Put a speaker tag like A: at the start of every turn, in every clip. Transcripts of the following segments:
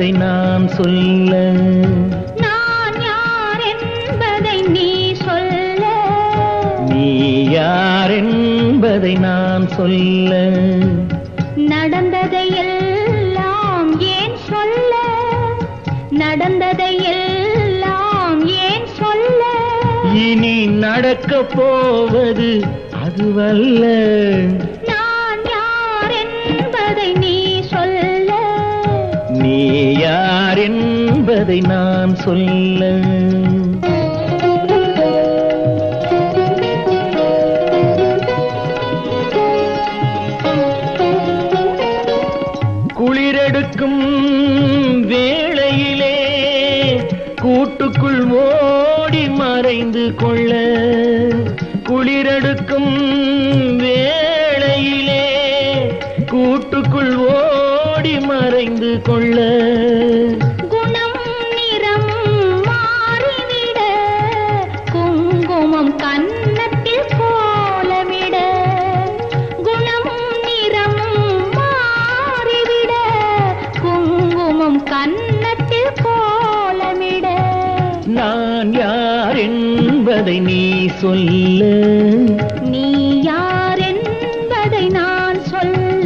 A: என்பதை நான் சொல்ல
B: நான் யார் என்பதை நீ சொல்ல
A: நீ யார் என்பதை நான் சொல்ல
B: நடந்ததை எல்லாம் ஏன் சொல்ல நடந்ததை எல்லாம் ஏன் சொல்ல
A: இனி நடக்க போவது அதுவல்ல
B: நான் யார் என்பதை நீ சொல்ல
A: நீ யார் என்பதை நான் சொல்ல குளிரெடுக்கும் வேளையிலே கூட்டுக்குள் ஓடி மறைந்து கொள்ள குளிரெடுக்கும் வேளையிலே கூட்டுக்குள் ஓடி மறைந்து கொள்ள
B: குணம் நிறம் மாறிவிட குங்குமம் கன்னத்தில் கோலமிட குணமும் நிறமும் மாறிவிட குங்குமம் கன்னத்தில் கோலமிட
A: நான் யார் என்பதை நீ சொல்ல
B: நீ யார் என்பதை நான் சொல்ல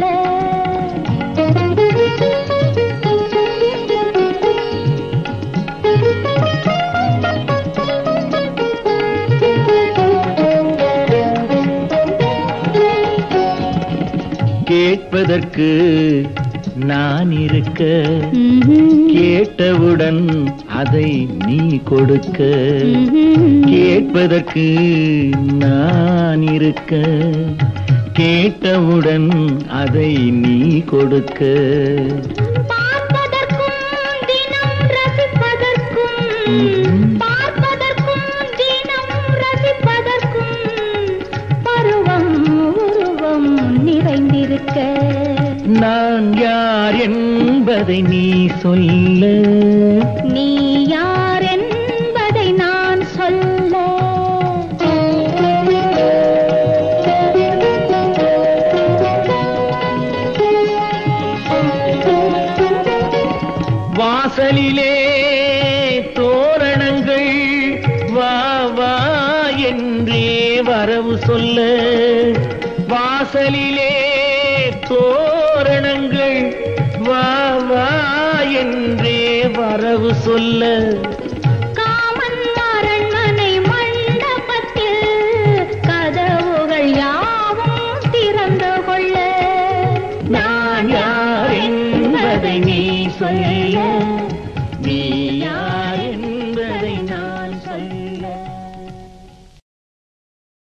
A: கேட்பதற்கு நான் இருக்க
B: ம்ஹும்.
A: கேட்டவுடன் அதை நீ கொடுக்க
B: ம்ஹும்.
A: கேட்பதற்கு நான் இருக்க கேட்டவுடன் அதை நீ கொடுக்க
B: பார்ப்பதற்கும் தினம் ரசிப்பதற்கும் பார்ப்பதற்கும் தினம் ரசிப்பதற்கும் பருவம் உருவம் நிறைந்திருக்க
A: நான் யார் என்பதை நீ சொல்ல
B: நீ யார் என்பதை நான் சொல்ல
A: வாசலிலே தோரணங்கள் வா வா என்றே வரவு சொல்ல வாசலிலே தோரணங்கள் வா வா என்றே வரவு சொல்ல
B: காமன் அரண்மனை மண்டபத்தில் கதவுகள் யாவும் திறந்து கொள்ள
A: நான் யார் என்பதை நீ சொல்ல நீ